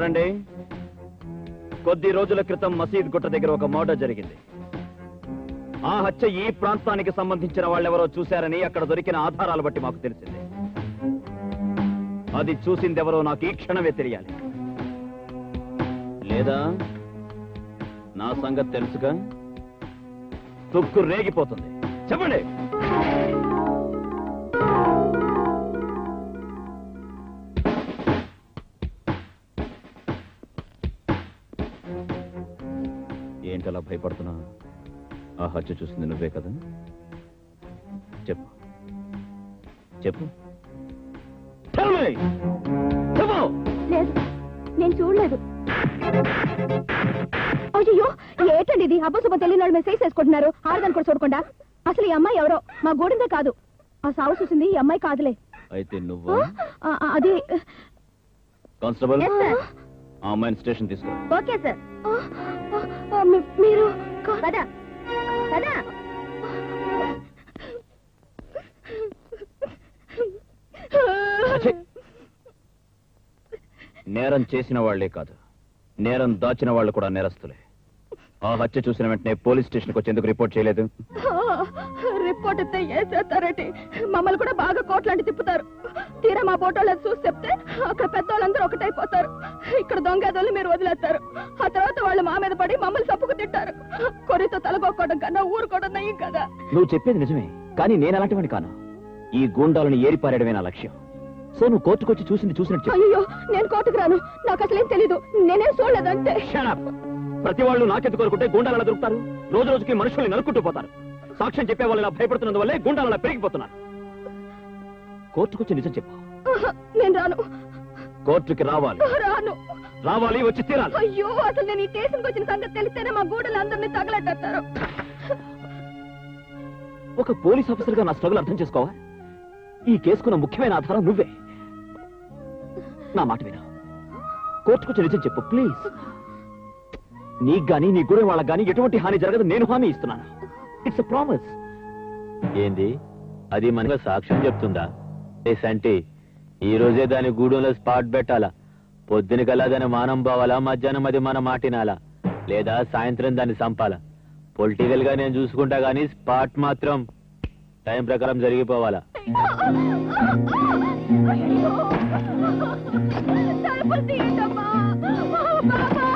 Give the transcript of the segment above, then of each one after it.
చూడండి కొద్ది రోజుల క్రితం మసీద్ గుట్ట దగ్గర ఒక మర్డర్ జరిగింది ఆ హత్య ఈ ప్రాంతానికి సంబంధించిన వాళ్ళెవరో చూశారని అక్కడ దొరికిన ఆధారాలు బట్టి మాకు తెలిసింది అది చూసిందెవరో నాకు ఈ క్షణమే తెలియాలి లేదా నా సంగతి తెలుసుగా తుక్కు రేగిపోతుంది చెప్పండి ఏంటలా భయపడుతున్నా ఆ హత్య చూసింది నువ్వే కదా చెప్పు చెప్పు Tell me! చెప్పు లేదు నేను చూడలేదు అయ్యో ఏటండి ఇది అబ్బసుబ్బ తెలియని వాళ్ళు మెసేజ్ చేసుకుంటున్నారు ఆడదాన్ని కూడా చూడకుండా అసలు ఈ అమ్మాయి ఎవరో మా గూడిందే కాదు ఆ సాగు చూసింది ఈ అమ్మాయి కాదులే అయితే నువ్వు ఆ, ఆ, అది కానిస్టేబుల్ Yes, sir. ఆ అమ్మాయిని స్టేషన్ తీసుకో ఓకే సార్ మీరు కదా కదా అచ్చే. నేరం చేసిన వాళ్లే కాదు నేరం దాచిన వాళ్ళు కూడా నేరస్తులే ఆ హత్య చూసిన వెంటనే పోలీస్ స్టేషన్కి వచ్చేందుకు రిపోర్ట్ చేయలేదు రిపోర్ట్ ఇస్తే ఏం చేస్తారంటే మమ్మల్ని కూడా బాగా కోట్లాంటి తిప్పుతారు తీరా మా ఫోటోలను చూసి చెప్తే అక్కడ పెద్దవాళ్ళందరూ ఒకటైపోతారు ఇక్కడ దొంగదోళ్ళు మీరు వదిలేస్తారు ఆ తర్వాత వాళ్ళు మా మీద పడి మమ్మల్ని తప్పుకు తింటారు కొరితో తలగొక్కడం కన్నా ఊరుకోవడం నయ్యం కదా నువ్వు చెప్పేది నిజమే కానీ నేను అలాంటివని కాను ఈ గూండాలను ఏరిపారేయడమే నా లక్ష్యం సో నువ్వు కోర్టుకొచ్చి చూసింది చూసినట్టు చెప్పు. అయ్యో నేను కోర్టుకు రాను నాకు అసలేం తెలీదు నేనేం చూడలేదంటే Shut up. ప్రతి వాళ్ళు నాకెందుకు కోరుకుంటే గుండాలు అలా దొరుకుతారు రోజు రోజుకి మనుషుల్ని నరుక్కుంటూ పోతారు సాక్ష్యం చెప్పే వాళ్ళు ఇలా భయపడుతున్నందువల్లే గుండాలు అలా పెరిగిపోతున్నారు కోర్టుకొచ్చి నిజం చెప్పు ఆహా, నేను రాను కోర్టుకి రావాలి రాను రావాలి వచ్చి తీరాలి అయ్యో అసలు నేను ఈ స్టేషన్కి వచ్చిన సంగతి తెలిస్తేనే మా గూడలు అందరినీ తగలట్టేస్తారు ఒక పోలీస్ ఆఫీసర్ గా నా స్ట్రగుల్ అర్థం చేసుకోవా ఈ కేసుకున్న ముఖ్యమైన ఆధారం నువ్వే నా మాట విను కోర్టుకొచ్చి నిజం చెప్పు ప్లీజ్ నీకు గాని నీ గురి వాళ్ళకి గాని ఎటువంటి హాని జరగదు నేను హామీ ఇస్తున్నాను ఇట్స్ ప్రామిస్ ఏంది అది మనకు సాక్ష్యం చెప్తుందా ఏ సంటి ఈ రోజే దాని గూడెంలో స్పాట్ పెట్టాలా పొద్దున కల్లా దాని మానం పోవాలా మధ్యాహ్నం అది మన మాటినాలా లేదా సాయంత్రం దాన్ని చంపాలా పొలిటికల్ గా నేను చూసుకుంటా గానీ స్పాట్ మాత్రం టైం ప్రకారం జరిగిపోవాలా తలుపులు తీయండమ్మా బాబా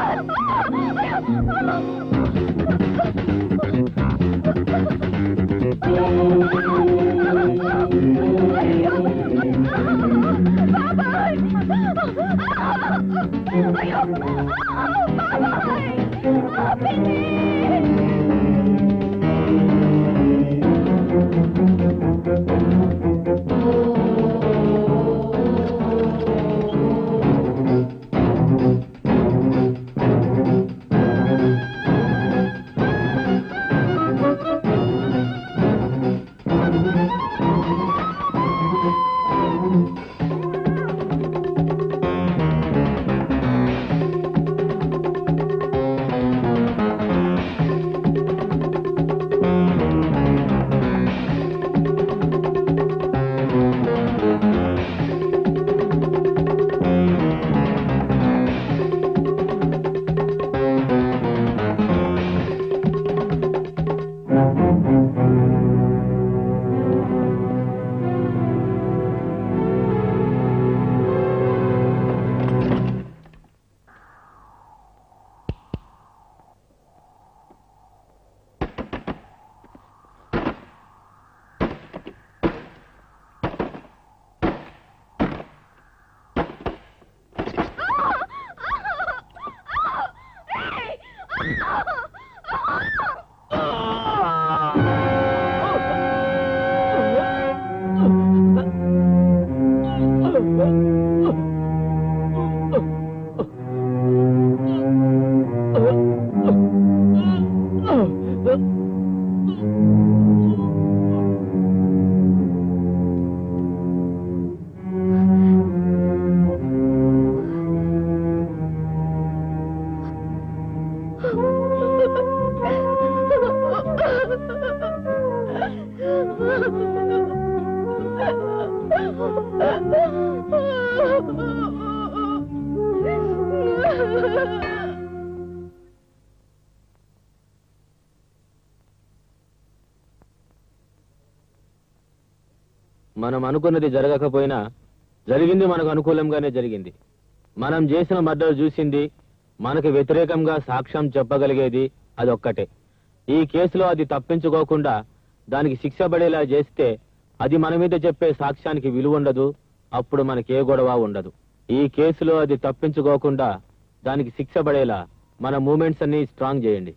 మనం అనుకున్నది జరగకపోయినా జరిగింది మనకు అనుకూలంగానే జరిగింది మనం చేసిన మర్డర్ చూసింది మనకు వ్యతిరేకంగా సాక్ష్యం చెప్పగలిగేది అదొక్కటే ఈ కేసులో అది తప్పించుకోకుండా దానికి శిక్ష పడేలా చేస్తే అది మన మీద చెప్పే సాక్ష్యానికి విలువ ఉండదు అప్పుడు మనకి ఏ గొడవ ఉండదు ఈ కేసులో అది తప్పించుకోకుండా దానికి శిక్ష పడేలా మన మూమెంట్స్ అన్ని స్ట్రాంగ్ చేయండి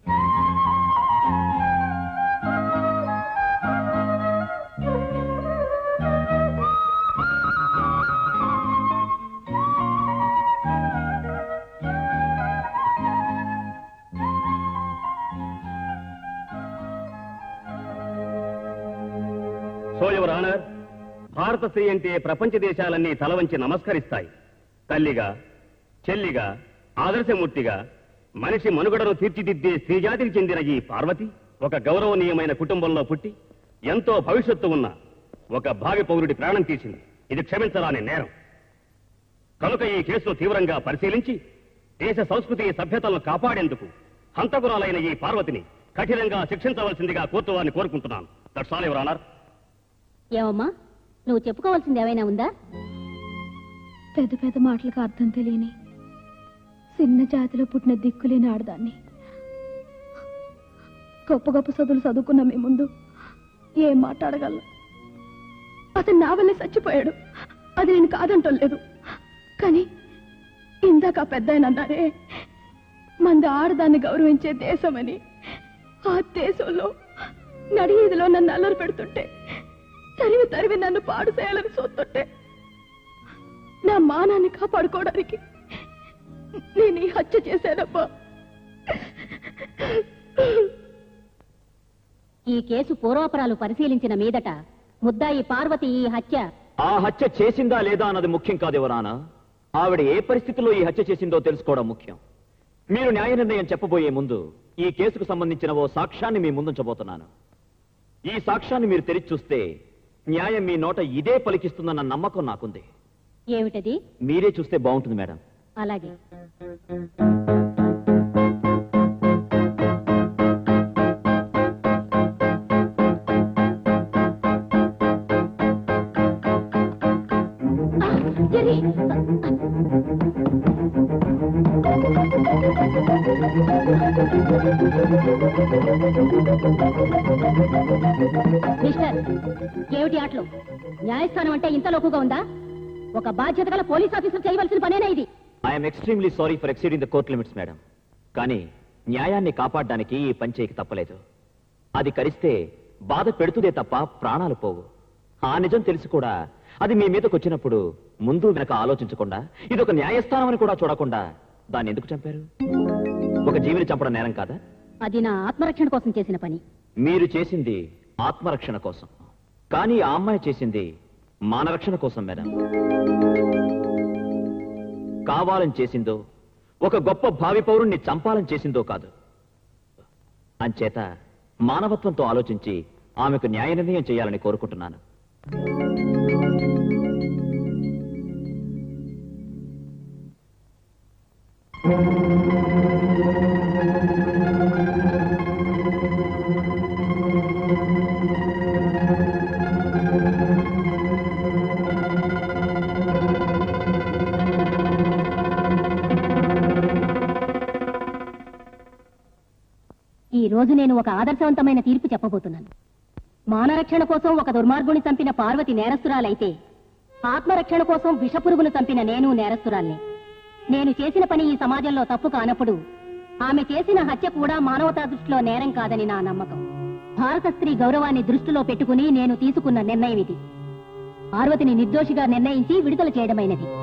సో యువర్ ఆనర్ భారత స్త్రీ అంటే ప్రపంచ దేశాలన్నీ తలవంచి నమస్కరిస్తాయి తల్లిగా చెల్లిగా ఆదర్శమూర్తిగా మనిషి మనుగడను తీర్చిదిద్దే స్త్రీజాతికి చెందిన ఈ పార్వతి ఒక గౌరవనీయమైన కుటుంబంలో పుట్టి ఎంతో భవిష్యత్తు ఉన్న ఒక భావి పౌరుడి ప్రాణం తీసింది ఇది క్షమించరాని నేరం కనుక ఈ కేసును తీవ్రంగా పరిశీలించి దేశ సంస్కృతి సభ్యతలను కాపాడేందుకు హంతకురాలైన ఈ పార్వతిని కఠినంగా శిక్షించవలసిందిగా కోర్టు వారిని కోరుకుంటున్నాను దట్స్ ఆల్ యువర్ ఆనర్ ఏమమ్మా నువ్వు చెప్పుకోవాల్సింది ఏమైనా ఉందా పెద్ద పెద్ద మాటలకు అర్థం తెలియని చిన్న జాతిలో పుట్టిన దిక్కులేని ఆడదాన్ని గొప్ప గొప్ప చదువులు చదువుకున్న మీ ముందు ఏం మాట్లాడగలను అతను నా వల్లే చచ్చిపోయాడు అది నేను కాదంటలేదు కానీ ఇందాక ఆ పెద్ద ఆయన అన్నారే మంది ఆడదాన్ని గౌరవించే దేశమని ఆ దేశంలో నడిగీదిలో నన్ను అల్లరి పెడుతుంటే తరివి తరివి నన్ను పాడు చేయాలని చూస్తుంటే నా మానాన్ని కాపాడుకోవడానికి నేను ఈ హత్య చేశానబ్బా ఈ కేసు పూర్వాపరాలు పరిశీలించిన మీదట ముద్దాయి పార్వతి ఈ హత్య ఆ హత్య చేసిందా లేదా అన్నది ముఖ్యం కాదు ఎవరానా ఆవిడ ఏ పరిస్థితిలో ఈ హత్య చేసిందో తెలుసుకోవడం ముఖ్యం మీరు న్యాయ నిర్ణయం చెప్పబోయే ముందు ఈ కేసుకు సంబంధించిన ఓ సాక్ష్యాన్ని మీ ముందుంచబోతున్నాను ఈ సాక్ష్యాన్ని మీరు తెరిచి చూస్తే న్యాయం మీ నోట ఇదే పలికిస్తుందన్న నమ్మకం నాకుంది ఏమిటది మీరే చూస్తే బాగుంటుంది మేడం అలాగే మిస్టర్ ఏమిటి ఆటలు న్యాయస్థానం అంటే ఇంత లోకుగా ఉందా ఒక బాధ్యత గల పోలీస్ ఆఫీసర్ చేయవలసిన పనేనా ఇది I'm extremely sorry for exceeding the court limits madam కానీ న్యాయాన్ని కాపాడడానికి ఈ పని చేయక తప్పలేదు అది కరిస్తే బాధ పెడుతుదే తప్ప ప్రాణాలు పోవు ఆ నిజం తెలిసి కూడా అది మీ మీదకి వచ్చినప్పుడు ముందు వెనక ఆలోచించకుండా ఇది ఒక న్యాయస్థానం అని కూడా చూడకుండా దాన్ని ఎందుకు చంపారు ఒక జీవిని చంపడం నేరం కాదా అది నా ఆత్మరక్షణ కోసం చేసిన పని మీరు చేసింది ఆత్మరక్షణ కోసం కానీ ఆ అమ్మాయి చేసింది మానరక్షణ కోసం మేడం కావాలని చేసిందో ఒక గొప్ప భావి పౌరుణ్ణి చంపాలని చేసిందో కాదు అంచేత మానవత్వంతో ఆలోచించి ఆమెకు న్యాయ నిర్ణయం చేయాలని కోరుకుంటున్నాను ఈ రోజు నేను ఒక ఆదర్శవంతమైన తీర్పు చెప్పబోతున్నాను మానరక్షణ కోసం ఒక దుర్మార్గుని చంపిన పార్వతి నేరస్తురాలైతే ఆత్మరక్షణ కోసం విషపురుగును చంపిన నేను నేరస్తురాల్ని నేను చేసిన పని ఈ సమాజంలో తప్పు కానప్పుడు ఆమె చేసిన హత్య కూడా మానవతా దృష్టిలో నేరం కాదని నా నమ్మకం భారత స్త్రీ గౌరవాన్ని దృష్టిలో పెట్టుకుని నేను తీసుకున్న నిర్ణయం ఇది పార్వతిని నిర్దోషిగా నిర్ణయించి విడుదల చేయడమైనది